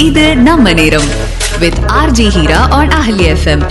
இது நம்ம நேரம் with RJ Heera on Ahali FM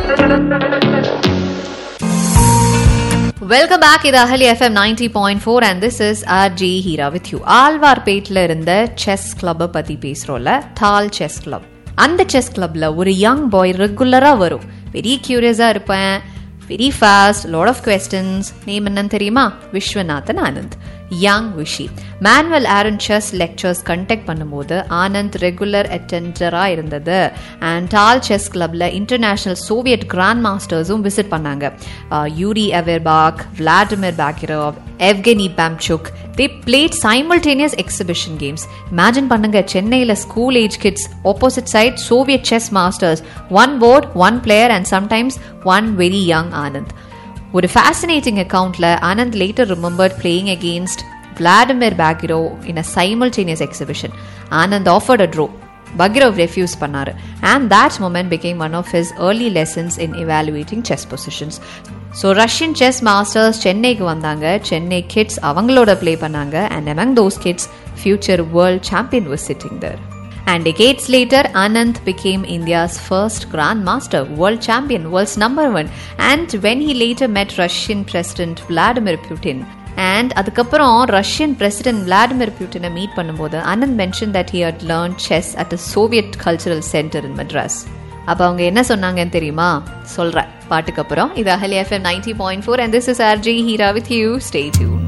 welcome back இது Ahali FM ninety point four and this is R J Heera with you ஆழ்வார்பேட்டில் இருந்த செஸ் கிளப்பை பற்றி பேசுகிறோம்ல டால் செஸ் கிளப் அந்த செஸ் கிளப்ல ஒரு யங் பாய் ரெகுலராக வரும் வெரி கியூரியஸாக இருப்பேன் very fast lot of questions name என்னன்னு தெரியுமா Viswanathan Anand young Vishy Manuel Aaron chess lectures conduct பண்ணும்போது ஆனந்த் ரெகுலர் அட்டெண்டராக இருந்தது அண்ட் டால் செஸ் கிளப்ல இன்டர்நேஷனல் சோவியட் கிராண்ட் மாஸ்டர்ஸும் விசிட் பண்ணாங்க Yuri Averbakh Vladimir Bagirov Evgeni Vasiukov they played simultaneous exhibition games imagine பண்ணுங்க சென்னையில் school age kids opposite side Soviet chess masters one board one player and sometimes one very young Anand ஒரு fascinating அக்கவுண்ட்ல Anand later remembered playing against Vladimir Bagirov in a simultaneous exhibition Anand offered a draw Bagirov refuse பண்ணாரு and that moment became one of his early lessons in evaluating chess positions so Russian chess masters சென்னைக்கு வந்தாங்க Chennai kids அவங்களோட play பண்ணாங்க and among those kids future world champion was sitting there. And decades later, Anand became India's first Grandmaster, world champion, world's number one. And when he later met Russian President Vladimir Putin, and அதுக்கப்புறம் Russian president Vladimir புட்டினை meet பண்ணும்போது Anand mention that he had learn chess at a Soviet cultural centre in Madras அப்போ அவங்க என்ன சொன்னாங்கன்னு தெரியுமா சொல்கிறேன் பாட்டுக்கு அப்புறம் இது Ahali FM ninety point four and this is RJ Heera with you stay tune